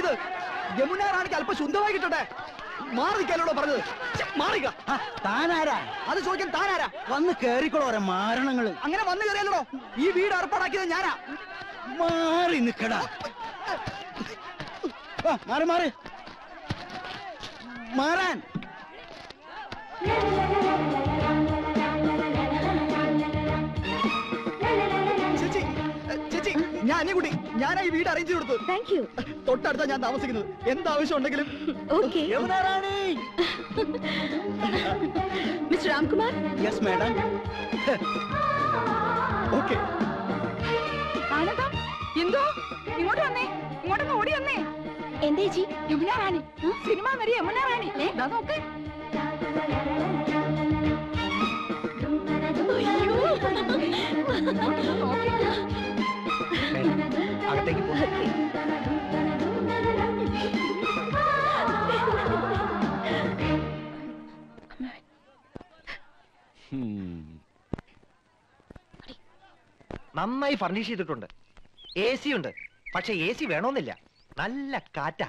പറഞ്ഞത് യമുന റാണിക്ക് അല്പം ശുദ്ധമായി കിട്ടട്ടെ മാറിക്കാനോട് പറഞ്ഞത് ഛെ, മാറിക്ക താനാരാ അത് ചോദിക്കാൻ താനാരാ വന്ന് കേറിക്കോളൂ ഓരോ മാരണങ്ങള് അങ്ങനെ വന്നു കയറിയല്ലോ ഈ വീട് ഏർപ്പാടാക്കിയത് ഞാനാ മാറി നിക്കടാ ആ, മാറി മാറി മാറാൻ ചേച്ചി ചേച്ചി ഞാൻ അനിയകുട്ടി ഞാനാ ഈ വീട് അറേഞ്ച് കൊടുത്തു താങ്ക് യു തൊട്ടടുത്താ ഞാൻ താമസിക്കുന്നത് എന്താവശ്യം ഉണ്ടെങ്കിലും okay Yamuna Rani mister Ramkumar yes madam okay ആനന്ദം എന്തോ ഇങ്ങോട്ട് വന്നേ ഇങ്ങോട്ടൊന്ന് ഓടി വന്നേ എന്തേ ജി യമുന റാണി സിനിമ നടി യമുന റാണി ദാ നോക്ക് ഇങ്ങോട്ടൊന്ന് നോക്ക്. അകത്തേക്ക് പോ നന്നായി ഫർണിഷ് ചെയ്തിട്ടുണ്ട് എ സി ഉണ്ട് പക്ഷെ എ സി വേണമെന്നില്ല നല്ല കാറ്റാ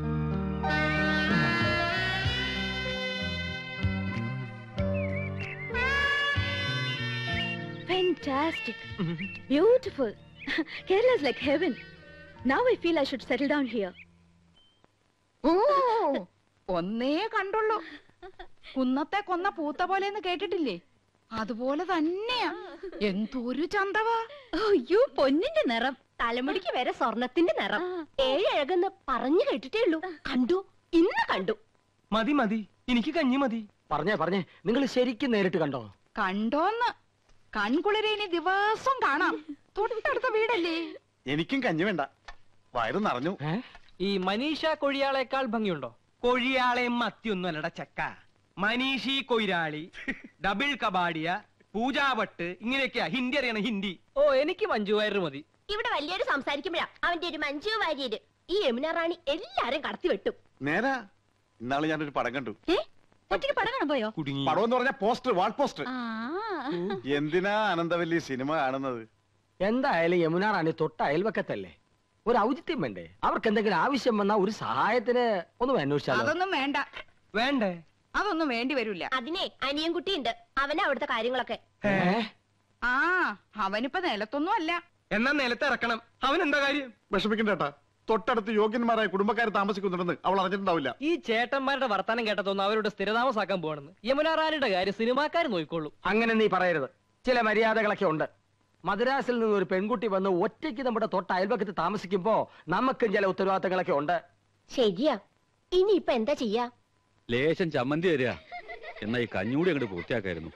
Fantastic. Beautiful. Kerala is like heaven. Now I feel I should settle down here. ഓ ഒന്നേ കണ്ടുള്ളൂ കുന്നത്തെ കൊന്ന പൂത്ത പോലെന്ന് കേട്ടിട്ടില്ലേ അതുപോലെ തന്നെയാ എന്തൊരു ചന്തവാ അയ്യോ പൊന്നിന്റെ നിറം തലമുടിക്ക് വരെ സ്വർണത്തിന്റെ നിറം ഏഴഴകെന്ന് പറഞ്ഞു കേട്ടിട്ടേ ഉള്ളൂ കണ്ടു ഇന്ന് കണ്ടു മതി മതി എനിക്ക് കഞ്ഞി മതി പറഞ്ഞേ പറഞ്ഞേ നിങ്ങൾ ശരിക്കും നേരിട്ട് കണ്ടോ കണ്ടോന്ന് കൺകുളിരെ ഇനി ദിവസം കാണാം തൊട്ടടുത്ത വീടല്ലേ എനിക്കും കഞ്ഞി വേണ്ട വയറ് നിറഞ്ഞു ഈ മനീഷ കൊഴിയാളേക്കാൾ ഭംഗിയുണ്ടോ കൊഴിയാളെയും മത്തിയൊന്നും അല്ലട ചക്ക മനീഷി കൊയിരാളി ഡബിൾ കബാഡിയ പൂജാവട്ട് ഇങ്ങനെയൊക്കെയാ ഹിന്ദി അറിയണം ഹിന്ദി ഓ എനിക്ക് മഞ്ജു വയറ് മതി ഇവിടെ വലിയൊരു സംസാരിക്കുമ്പോഴാ അവന്റെ ഒരു മഞ്ജു വാര്യര് ഈ യമുന റാണി എല്ലാരും കടത്തി വെട്ടും നേരാ ഇന്നാള് ഞാനൊരു പടം കണ്ടു ഏ ഒറ്റയ്ക്ക് പടം കാണാൻ പോയോ കുടുങ്ങി പടം എന്ന് പറഞ്ഞ പോസ്റ്റർ വാൾ പോസ്റ്റർ ആ എന്തിനാ ആനന്ദവല്ലി സിനിമ കാണുന്നത് എന്തായാലും യമുന റാണി തൊട്ട അയൽവക്കത്തല്ലേ ഒരു ഔചിത്യം വേണ്ടേ അവർക്ക് എന്തെങ്കിലും ആവശ്യം വന്നാ ഒരു സഹായത്തിന് ഒന്ന് അന്വേഷിച്ചാലോ അതൊന്നും വേണ്ട വേണ്ടേ അതൊന്നും വേണ്ടി വരൂല അതിനെ അനിയൻകുട്ടി ഉണ്ട് അവനാ അവിടുത്തെ കാര്യങ്ങളൊക്കെ ഏ? ആ അവനിപ്പോ നിലത്തൊന്നും അല്ല എന്നാ നിലത്ത് ഇറക്കണം അവൻ എന്താ കാര്യം വിഷമിക്കണ്ട ഏട്ടാ തൊട്ടടുത്ത് യോഗ്യന്മാരായ കുടുംബക്കാർ താമസിക്കുന്നുണ്ടെന്ന് അവൾ അറിഞ്ഞിട്ടുണ്ടാവില്ല ഈ ചേട്ടന്മാരുടെ വർത്താനം കേട്ടതൊന്നും അവരുടെ സ്ഥിരതാമസാക്കാൻ പോകണമെന്ന് യമുന റാണിയുടെ കാര്യം സിനിമാക്കാർ നോക്കിക്കോളൂ അങ്ങനെ നീ പറയരുത് ചില മര്യാദകളൊക്കെ ഉണ്ട് മദ്രാസിൽ നിന്ന് ഒരു പെൺകുട്ടി വന്ന് ഒറ്റയ്ക്ക് നമ്മുടെ തൊട്ട അയൽവക്കത്ത് താമസിക്കുമ്പോ നമുക്കും ചില ഉത്തരവാദിത്തങ്ങളൊക്കെ ഉണ്ട് ശരിയാ ഇനി ഇപ്പൊ എന്താ ചെയ്യാ ലേശം ചമ്മന്തി തരിക എന്നാ ഈ കഞ്ഞൂടി അങ്ങോട്ട് പൂർത്തിയാക്കായിരുന്നു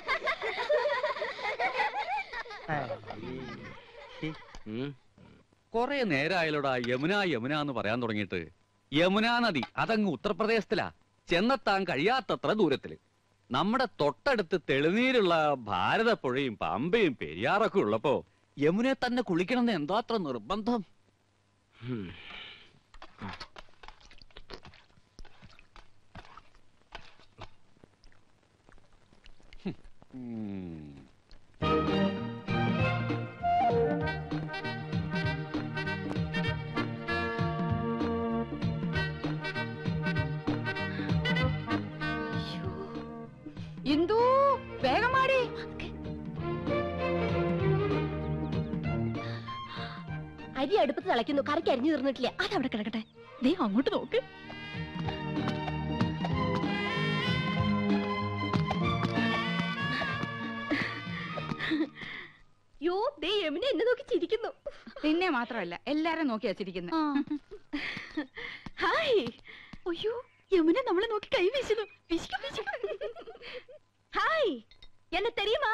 ഉം. കൊറേ നേരമായാലോടാ യമുന യമുന എന്ന് പറയാൻ തുടങ്ങിയിട്ട് യമുന നദി അതങ്ങ് ഉത്തർപ്രദേശത്തിലാ ചെന്നെത്താൻ കഴിയാത്തത്ര ദൂരത്തില് നമ്മുടെ തൊട്ടടുത്ത് തെളിനീരുള്ള ഭാരതപ്പുഴയും പമ്പയും പെരിയാറൊക്കെ ഉള്ളപ്പോ യമുനെ തന്നെ കുളിക്കണമെന്ന് എന്താ അത്ര നിർബന്ധം ഉം. ഉം. ഇന്ദു വേഗം മാടി അരി അടുപ്പത്ത് തിളയ്ക്കുന്നു കറിക്ക് അരിഞ്ഞു തീർന്നിട്ടില്ല അതവിടെ കിടക്കട്ടെ ദേ അങ്ങോട്ട് നോക്ക് യോ ദേ യമുന എന്നെ നോക്കി ചിരിക്കുന്നു നിന്നെ മാത്രമല്ല എല്ലാരും നോക്കി വച്ചിരിക്കുന്നു ഹായ് അയ്യോ യമുന നമ്മളെ നോക്കി കൈ വീശുന്നു വിശിക്കും വിശിക്കും ഹായ് എന്നെ തെരിയുമാ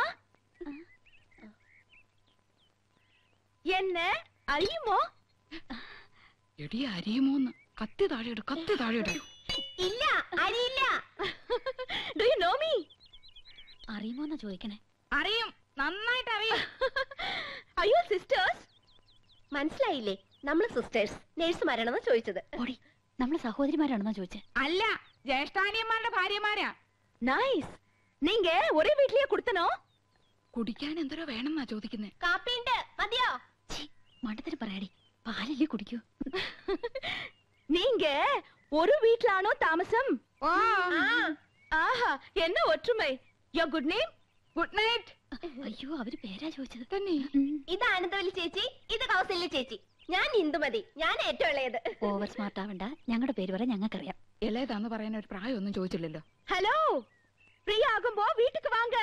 എന്നെ അറിയുമോ എടി അരിയുമോന്ന് കത്തി താഴെയിട് കത്തി താഴെയിട് ഇല്ല അറിയില്ല ഡു യു നോ മീ അറിയുമോന്നാ ചോദിക്കണേ അറിയും നന്നായിട്ട് അറിയും അയ്യോ സിസ്റ്റേഴ്സ് മനസ്സിലായില്ലേ നമ്മൾ സിസ്റ്റേഴ്സ് നേഴ്സുമാരാണെന്ന് ചോദിച്ചത് ഓടി നമ്മൾ സഹോദരിമാരാണെന്നാ ചോദിച്ചത് അല്ല ജ്യേഷ്ഠാനിയന്മാരുടെ ഭാര്യമാരാ നൈസ് നീങ്ക ഒരേ വീട്ടിലേ കൊടുത്തനോ കുടിക്കാൻ എന്തോരോ വേണമെന്നാ ചോദിക്കുന്നേ കാപ്പിണ്ട് മതിയോ മണ്ടത്തിന് പറയാടി പാലല്ലേ കുടിക്കൂ நீங்க ஒரு வீட்லானோ தாமசம் ആഹാ എന്ന ഒற்றுമൈ യോ ഗുഡ് നെയിം ഗുഡ് നൈറ്റ് അയ്യോ അവര് പേരാ ചോദിച്ചത് തന്നെ ഇത് ആനന്ദവല്ലി ചേച്ചി ഇത് കൗസല്യ ചേച്ചി ഞാൻ ഇന്ദുമതി ഞാൻ ഏറ്റവും ഇളയത് ഓവർ സ്മാർട്ട് ആവണ്ട ഞങ്ങളുടെ പേര് പറയാൻ ഞങ്ങൾക്കറിയാം ഇളയതാന്ന് പറയാൻ ഒരു പ്രായമൊന്നും ചോദിച്ചില്ലല്ലോ ഹലോ ഫ്രീ ആകുമ്പോ വീട്ടുക്ക് വാങ്ക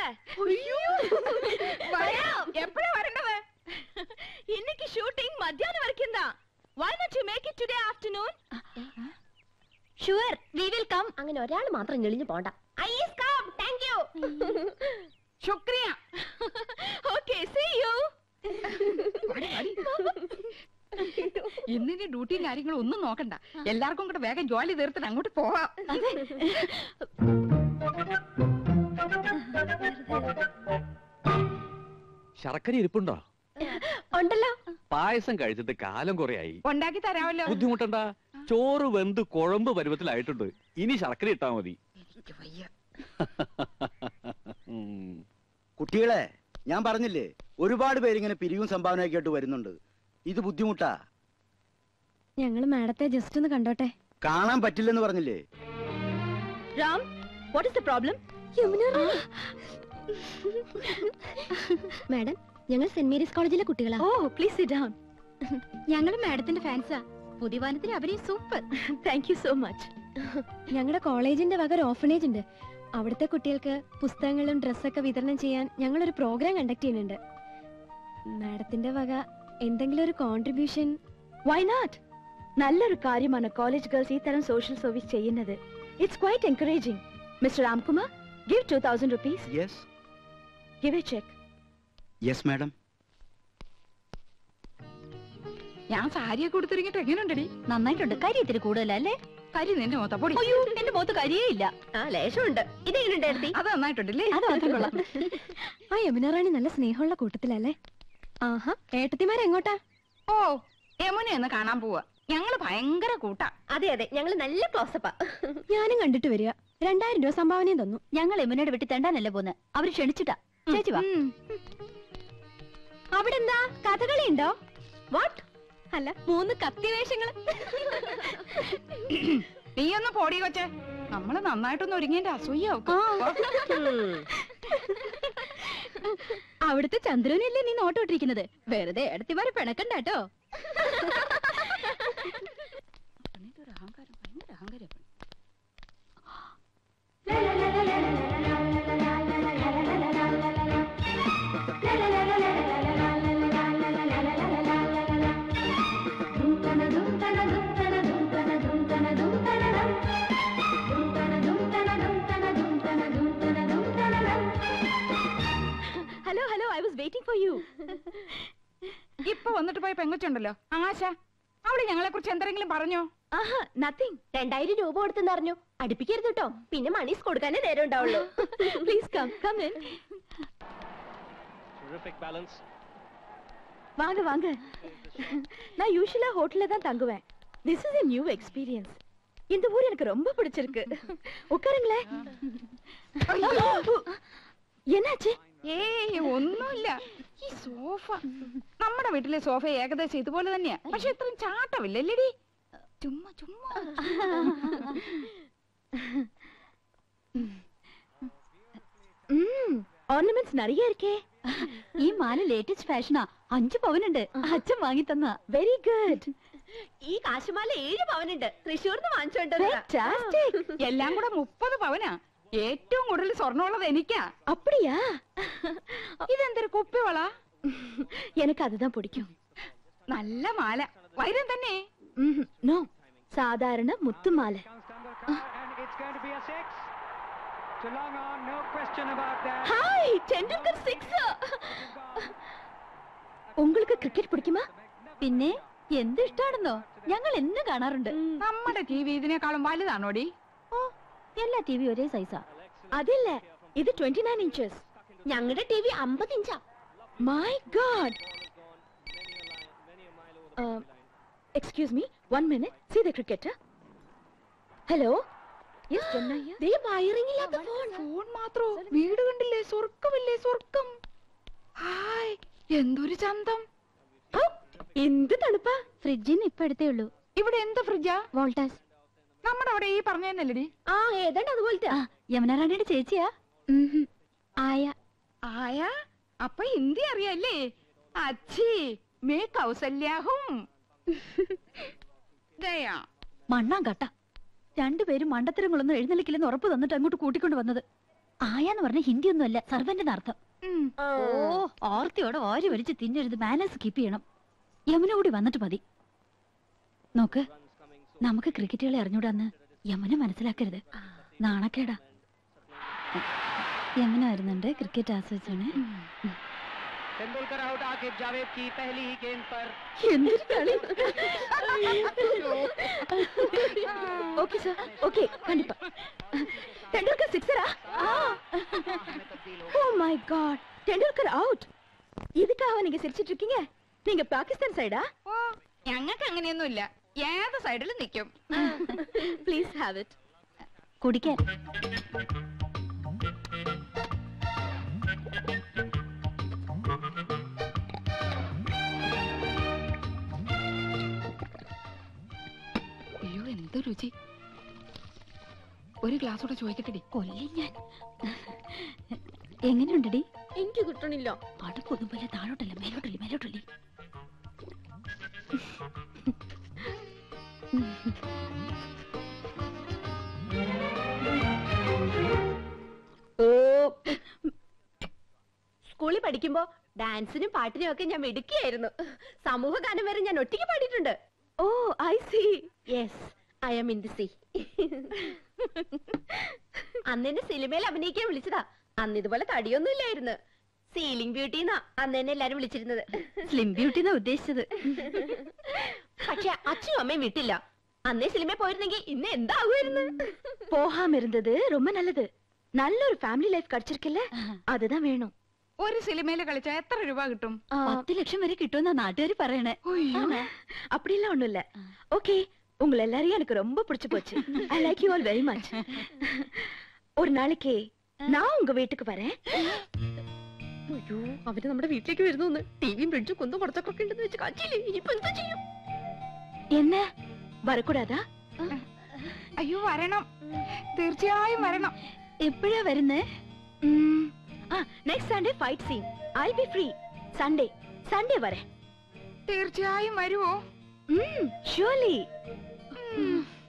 എപ്പോഴാ വരേണ്ടത് இன்னைக்கு ஷூட்டிங் மத்தியானம் வரைக்கும் தான் why not you make it today afternoon sure we will come അങ്ങനെ ഒരാൾ മാത്രം ഞെളിഞ്ഞു പോണ്ട I is come thank you ശുക്രിയ ഓക്കേ സീ യു ഇന്നിനി ഡ്യൂട്ടിയും കാര്യങ്ങളും ഒന്നും നോക്കണ്ട എല്ലാവർക്കും കൂടെ വേഗം ജോലി തീർത്തിട്ട് അങ്ങോട്ട് പോവാം ശർക്കര ഇരിപ്പുണ്ടോ ഉണ്ടല്ലോ പായസം കഴിച്ചിട്ട് കാലം കുറയായി ഉണ്ടാക്കി തരാമല്ലോ ബുദ്ധിമുട്ടണ്ട ചോറ് വെന്ത് കുഴമ്പ് പരുവത്തിലായിട്ടുണ്ട് ഇനി ശർക്കര ഇട്ടാ മതി എനിക്ക് വയ്യ. ഉം. കുട്ടികളെ ഞാൻ പറഞ്ഞില്ലേ ഒരുപാട് പേരിങ്ങനെ പിരിവും സംഭാവനയൊക്കെ ആയിട്ട് വരുന്നുണ്ട് ഇത് ബുദ്ധിമുട്ടാ ഞങ്ങൾ മാഡത്തെ ജസ്റ്റ് ഒന്ന് കണ്ടോട്ടെ കാണാൻ പറ്റില്ലെന്ന് പറഞ്ഞില്ലേ Ram what is the problem madam ഞങ്ങൾ സെന്റ് മേരീസ് കോളേജിലെ കുട്ടികളാ ഓ പ്ലീസ് സിറ്റ് ഡൗൺ ഞങ്ങൾ മാഡത്തിന്റെ ഫാൻസാ പുതിയ വാനത്തിൽ അഭിനയം super thank you so much ഞങ്ങളുടെ കോളേജിന്റെ വക ഒരു ഓഫനേജ് ഉണ്ട് അവിടുത്തെ കുട്ടികൾക്ക് പുസ്തകങ്ങളും ഡ്രസ്സൊക്കെ വിതരണം ചെയ്യാൻ ഞങ്ങൾ ഒരു പ്രോഗ്രാം കണ്ടക്ട് ചെയ്യുന്നുണ്ട് മാഡത്തിന്റെ വക എന്തെങ്കിലും ഒരു കോൺട്രിബ്യൂഷൻ വൈ നോട്ട് നല്ലൊരു കാര്യമാണ് കോളേജ് ഗേൾസ് ഈ തരം സോഷ്യൽ സർവീസ് ചെയ്യുന്നത് it's quite encouraging mister Ramkumar give two thousand rupees yes give a cheque yes madam ഞാൻ സാരിയൊക്കെ കൊടുത്തിരിങ്ങിട്ട് എങ്ങനെയുണ്ടടി നന്നായിട്ടുണ്ട് കാര്യം ഇത്തിരി കൂടുതലല്ലേ കരി നിന്റെ മൊത്ത പൊടി അയ്യോ എന്റെ മുഖത്ത് കരിയേ ഇല്ല ആ ലേശമുണ്ട് ഇതെങ്ങനെയുണ്ട് എടുത്തി അത് നന്നായിട്ടുണ്ടല്ലേ അത് മാത്രം കൊള്ളാം ആ യമുന റാണി നല്ല സ്നേഹമുള്ള കൂട്ടത്തിലല്ലേ ആഹാ ഏട്ടത്തിമാരെങ്ങോട്ടാ ഓ യമുന ഒന്ന് കാണാൻ പോവാ ഞങ്ങള് ഭയങ്കര കൂട്ടാ അതെ അതെ ഞങ്ങൾ നല്ല ക്ലോസപ്പാ ഞാനും കണ്ടിട്ട് വരിക രണ്ടായിരം രൂപ സംഭാവനയും തന്നു ഞങ്ങൾ എമിനോട് വിട്ടി തെണ്ടാനല്ല പോന്ന് അവര് ക്ഷണിച്ചിട്ടാ ചേച്ചി വാ അവിടെ എന്താ കഥകളി ഉണ്ടോ വാട്ട് അല്ല മൂന്ന് കത്തി വേഷങ്ങള് നീ ഒന്ന് പോടി കൊച്ചെ നമ്മള് നന്നായിട്ടൊന്ന് ഒരുങ്ങിന്റെ അസൂയാവും അവിടുത്തെ ചന്ദ്രനല്ലേ നീ നോട്ടോട്ടിരിക്കുന്നത് വെറുതെ എടുത്തിമാരെ പിണക്കണ്ട കേട്ടോ അഹങ്കാരം ഭയങ്കര അഹങ്കാരം hello hello I was waiting for you ഇപ്പൊ വന്നിട്ട് പോയ പെങ്കൊച്ചുണ്ടല്ലോ ആശ അവള് ഞങ്ങളെ കുറിച്ച് എന്തെങ്കിലും പറഞ്ഞോ ആഹാ നത്തിങ് രണ്ടായിരം രൂപ കൊടുത്തെന്ന് അറിഞ്ഞു അടുപ്പിക്കരുത് കേട്ടോ പിന്നെ മണീസ് കൊടുക്കാനേ നേരം ഉണ്ടാവുള്ളൂ പ്ലീസ് കം കം ഇൻ வாங்க வாங்க நான் யூஷுவலா ஹோட்டல்ல தான் தங்குவேன் this is a new experience இந்த ஊர் எனக்கு ரொம்ப பிடிச்சிருக்கு உட்காருங்களேன் என்னாச்சு ഏയ് ഒന്നുമില്ല ഈ സോഫ നമ്മുടെ വീട്ടിലെ സോഫ ഏകദേശം ഇതുപോലെ തന്നെയാ പക്ഷെ ഇത്രയും ചാട്ടമില്ലല്ലേടി ചുമ്മാ ചുമ്മാ ഓർണമെന്റ്സ് நிறைய இருக்கே ഈ മാല ലേറ്റസ്റ്റ് ഫാഷനാ അഞ്ചു പവനുണ്ട് അച്ഛൻ വാങ്ങി തന്ന വെരി ഗുഡ് ഈ കാശുമാല ഏഴ് പവനുണ്ട് തൃശ്ശൂർന്ന് വാങ്ങിച്ചോണ്ട് എല്ലാം കൂടെ മുപ്പത് പവനാ ഏറ്റവും കൂടുതൽ സ്വർണ്ണമുള്ളത് എനിക്കാ அப்படியா ഇതെന്തൊരു കുപ്പിവള எனக்கு அதுதான் பிடிக்கும் നല്ല മാല വൈരം തന്നെ நோ சாதாரண முத்து மாலை ஹாய் டெண்டுல்கர் சிக்ஸ் உங்களுக்கு கிரிக்கெட் பிடிக்குமா പിന്നെ എന്ത് ഇഷ്ടാണെന്നോ ഞങ്ങൾ എന്നും കാണാറുണ്ട് നമ്മുടെ ടി വി ഇതിനേക്കാളും വലുതാണോടി ഓ എല്ലാ ടി വി ഒരേ സൈസാ അതില്ല ഇത് 29 നയൻ ഇഞ്ചസ് ഞങ്ങളുടെ ടി വി അമ്പത് ഇഞ്ചാ my god excuse me one minute see the cricket hello ദേ വയറിംഗ് ഇല്ലാത്ത ഫോൺ ഫോൺ മാത്രോ വീട് കണ്ടില്ലേ സ്വർഗമില്ലേ സ്വർഗം ഹായ് എന്തൊരു ചന്തം എന്ത് തണുപ്പാ ഫ്രിഡ്ജിന്ന് ഇപ്പൊ എടുത്തേ ഉള്ളൂ ഇവിടെ എന്ത് ഫ്രിഡ്ജാ വോൾട്ടാസ് നമ്മുടെ അവിടെ ഈ പറഞ്ഞതന്നല്ലടി ആ ഏതാണ്ട് അതുപോലത്തെ യമുന റാണിയുടെ ചേച്ചിയാ ആയ ആയ അപ്പൊ ഹിന്ദി അറിയല്ലേ അച്ഛി മേ കൗസല്യാഹും ദയാ മണ്ണാൻ കട്ട രണ്ടുപേരും മണ്ടത്തരങ്ങളൊന്നും എഴുന്നള്ളിക്കില്ലെന്ന് ഉറപ്പ് തന്നിട്ട് അങ്ങോട്ട് കൂട്ടിക്കൊണ്ട് വന്നത് ആയാന്ന് പറഞ്ഞ ഹിന്ദി ഒന്നുമല്ല സർവന്റിന്റെ അർത്ഥം ഉം. ഓ ഓർത്തിയോടെ ഓരി വലിച്ച് തിന്നരുത് മാനേഴ്സ് കീപ്പ് ചെയ്യണം യമുന കൂടി വന്നിട്ട് മതി നോക്ക് നമുക്ക് ക്രിക്കറ്റ് കളി അറിഞ്ഞൂടാന്ന് യമുന മനസ്സിലാക്കരുത് നാണക്കേടാ യമുന വരുന്നുണ്ട് ക്രിക്കറ്റ് ആസ്വദിച്ചാണ് तेंदुलकर आउट आकिब जावेद की पहली ही गेंद पर എന്തൊരു കളി ஓகே சார் ஓகே கண்டிப்பா டெண்டுல்கர் சிக்ஸரா oh my god Tendulkar out இதுக்காக நீங்க சிரிச்சிட்டு இருக்கீங்க நீங்க பாகிஸ்தான் சைடா ഓ ഞങ്ങൾക്ക് അങ്ങനെയൊന്നുമില്ല ഏത് സൈഡിലും നിൽക്കും ப்ளீஸ் ஹேவ் இட் കുടിക്കാൻ അയ്യോ എന്ത് രുചി ഒരു ഗ്ലാസ് കൂടെ ചോദിക്കട്ടെടി കൊല്ലി ഞാൻ എങ്ങനെയുണ്ടടി എനിക്ക് കിട്ടണില്ല അടുപ്പൊന്നും പോലെ താഴോട്ടല്ല മേലോട്ടല്ലേ മേലോട്ടല്ലേ ഓ സ്കൂളിൽ പഠിക്കുമ്പോ ഡാൻസിനും പാട്ടിനും ഒക്കെ ഞാൻ മിടുക്കിയായിരുന്നു സമൂഹ ഗാനം വരെ ഞാൻ ഒറ്റയ്ക്ക് പാടിയിട്ടുണ്ട് oh I see yes I'm in the C അന്ന് എന്നെ സിനിമയിൽ അഭിനയിക്കാൻ വിളിച്ചതാ അന്ന് ഇതുപോലെ തടിയൊന്നും ഇല്ലായിരുന്നു സീലിംഗ് ബ്യൂട്ടി എന്നാ അന്ന് എന്നെ എല്ലാരും വിളിച്ചിരുന്നത് സ്ലിം ബ്യൂട്ടി എന്നാ ഉദ്ദേശിച്ചത് പക്ഷെ അച്ഛനും അമ്മയും വിട്ടില്ല അന്നേ സിനിമയിൽ പോയിരുന്നെങ്കിൽ ഇന്ന് എന്താകുമായിരുന്നു போகாம இருந்தது ரொம்ப நல்லது நல்ல ஒரு ஃபேமிலி லைஃப் கிடைச்சிருக்குல்ல அதுதான் வேணும் ഒരു സിനിമയിൽ കളിച്ചാൽ എത്ര രൂപ കിട്ടും பத்து லட்சம் வரை கிட்டும்னா நாட்டுகாரி പറയണേ ഉയ്യോ. அப்படிலாம் ஒண்ணும் இல்ல ஓகே உங்களை எல்லாரையும் எனக்கு ரொம்ப பிடிச்சு போச்சு I like you all very much ஒரு நாளைக்கு நான் உங்க வீட்டுக்கு வரேன் അയ്യോ അവര് നമ്മുടെ വീട്ടിലേക്ക് വരുന്നു ടിവിയും ഫ്രിഡ്ജും കുന്നും പുറത്തൊക്കെ ഉണ്ടെന്ന് വെച്ച് കാച്ചില്ലേ ഇനിയിപ്പോ എന്താ ചെയ്യും என்ன வரக்கூடாதா അയ്യോ വരണം തീർച്ചയായും വരണം എപ്പോഴാ വരുന്നേ ആ next Sunday fight scene I be free Sunday Sunday വരെ തീർച്ചയായും വരുവോ ഷുവർലി ഉം.